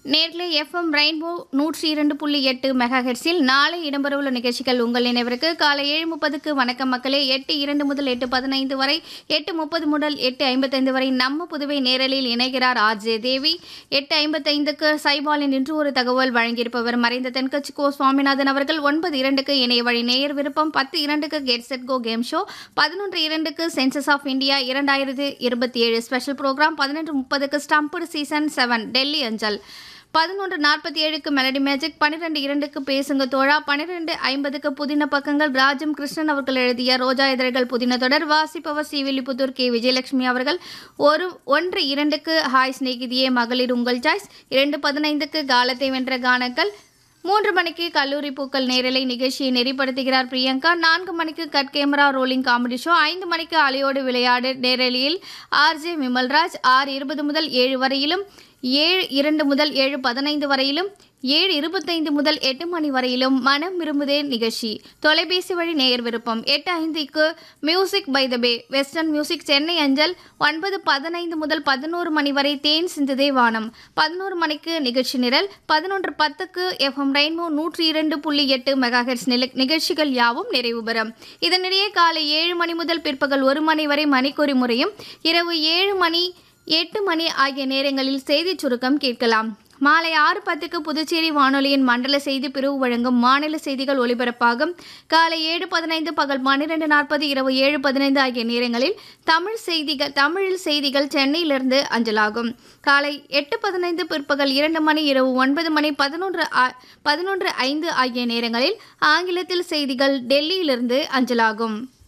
நேர்களை FM rainbow நூற்றி இரண்டு புள்ளி எட்டு மெகா ஹெர்ஸில் நாளை இடம்பெறவுள்ள நிகழ்ச்சிகள் உங்கள் நினைவிற்கு காலை ஏழு முப்பதுக்கு வணக்கம் மக்களே எட்டு இரண்டு முதல் எட்டு பதினைந்து வரை எட்டு முப்பது முதல் எட்டு ஐம்பத்தைந்து வரை நம்ம புதுவை நேரலில் இணைகிறார் ஆர்ஜே தேவி எட்டு ஐம்பத்தைந்துக்கு சைபாலின் இன்று ஒரு தகவல் வழங்கியிருப்பவர் மறைந்த தென்கட்சி கோ சுவாமிநாதன் அவர்கள் ஒன்பது இரண்டுக்கு இணைய வழி நேயர் விருப்பம் பத்து இரண்டுக்கு get set go game show பதினொன்று இரண்டுக்கு சென்சஸ் ஆஃப் இந்தியா இரண்டாயிரத்து இருபத்தி ஏழு ஸ்பெஷல் ப்ரோக்ராம் பதினொன்று முப்பதுக்கு ஸ்டம்புடு சீசன் செவன் டெல்லி அஞ்சல் பதினொன்று நாற்பத்தி ஏழுக்கு மெலடி மேஜிக் பன்னிரெண்டு இரண்டுக்கு பேசுங்க தோழா பன்னிரெண்டு ஐம்பதுக்கு புதின பக்கங்கள் ராஜம் கிருஷ்ணன் அவர்கள் எழுதிய ரோஜா இதழ்கள் புதின தொடர் வாசிப்பவர் ஸ்ரீவில்லிபுத்தூர் கே விஜயலட்சுமி அவர்கள் ஒரு ஒன்று இரண்டுக்கு ஹாய் சிநேகிதியே மகளிர் உங்கள் சாய்ஸ் இரண்டு பதினைந்துக்கு காலத்தை வென்ற கானங்கள் மூன்று மணிக்கு கல்லூரி பூக்கள் நேரலை நிகழ்ச்சியை நெறிப்படுத்துகிறார் பிரியங்கா நான்கு மணிக்கு cut camera rolling comedy show ஐந்து மணிக்கு அலையோடு விளையாடு நேரலியில் ஆர்ஜே விமல்ராஜ் ஆறு இருபது முதல் ஏழு வரையிலும் ஏழு இரண்டு முதல் ஏழு பதினைந்து வரையிலும் ஏழு இருபத்தைந்து முதல் எட்டு மணி வரையிலும் மனம் விரும்புதே நிகழ்ச்சி தொலைபேசி வழி நேயர் விருப்பம் எட்டு ஐந்துக்கு music by the bay western music Chennai அஞ்சல் ஒன்பது பதினைந்து முதல் பதினோரு மணி வரை தேன் சிந்துதே வானம் பதினோரு மணிக்கு நிகழ்ச்சி நிரல் பதினொன்று பத்துக்கு எஃப்எம் ரெயின்போ நூற்றி இரண்டு புள்ளி எட்டு மெகாஹெட்ஸ் நில நிகழ்ச்சிகள் யாவும் நிறைவு பெறும் இதனிடையே காலை ஏழு மணி முதல் பிற்பகல் ஒரு மணி வரை மணிக்கொரு முறையும் இரவு ஏழு மணி எட்டு மணி ஆகிய நேரங்களில் செய்திச் சுருக்கம் கேட்கலாம் மாலை ஆறு பத்துக்கு புதுச்சேரி வானொலியின் மண்டல செய்தி பிரிவு வழங்கும் மாநில செய்திகள் ஒலிபரப்பாகும் காலை ஏழு பதினைந்து பகல் பன்னிரெண்டு நாற்பது இரவு ஏழு பதினைந்து ஆகிய நேரங்களில் தமிழ் செய்திகள் தமிழில் செய்திகள் சென்னையிலிருந்து அஞ்சலாகும் காலை எட்டு பதினைந்து பிற்பகல் இரண்டு மணி இரவு ஒன்பது மணி பதினொன்று ஆ- பதினொன்று ஐந்து ஆகிய நேரங்களில் ஆங்கிலத்தில் செய்திகள் டெல்லியிலிருந்து அஞ்சலாகும்